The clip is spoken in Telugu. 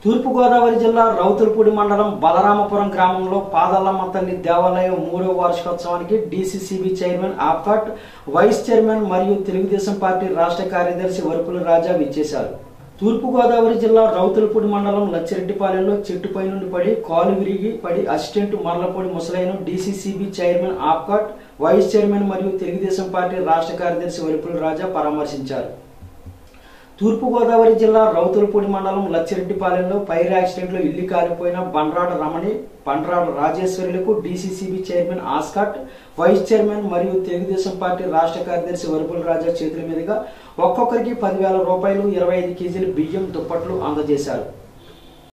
తూర్పుగోదావరి జిల్లా రౌతులపూడి మండలం బలరామపురం గ్రామంలో పాదల్లమ్మ తల్లి దేవాలయం మూడవ వార్షికోత్సవానికి డీసీసీబీ చైర్మన్ ఆఫ్కట్ వైస్ చైర్మన్ మరియు తెలుగుదేశం పార్టీ రాష్ట్ర కార్యదర్శి వరుపుల రాజా విచ్చేశారు తూర్పుగోదావరి జిల్లా రౌతులపూడి మండలం లచ్చిరెడ్డిపాలెంలో చెట్టుపై నుండి పడి కాలు విరిగి పడి అసిస్టెంట్ మర్లపూడి ముసలైన డీసీసీబీ చైర్మన్ ఆప్కాట్ వైస్ చైర్మన్ మరియు తెలుగుదేశం పార్టీ రాష్ట్ర కార్యదర్శి వరుపుల రాజా పరామర్శించారు తూర్పుగోదావరి జిల్లా రౌతులపూడి మండలం లచ్చిరెడ్డిపాలెంలో ఫైర్ యాక్సిడెంట్లో ఇల్లు కాలిపోయిన బండ్రాడ రమణి బండ్రాడ రాజేశ్వరులకు డీసీసీబీ చైర్మన్ ఆస్కాట్ వైస్ చైర్మన్ మరియు తెలుగుదేశం పార్టీ రాష్ట్ర కార్యదర్శి వరుపుల రాజా చేతుల మీదుగా ఒక్కొక్కరికి పదివేల రూపాయలు ఇరవై ఐదు కేజీల బియ్యం దుప్పట్లు అందజేశారు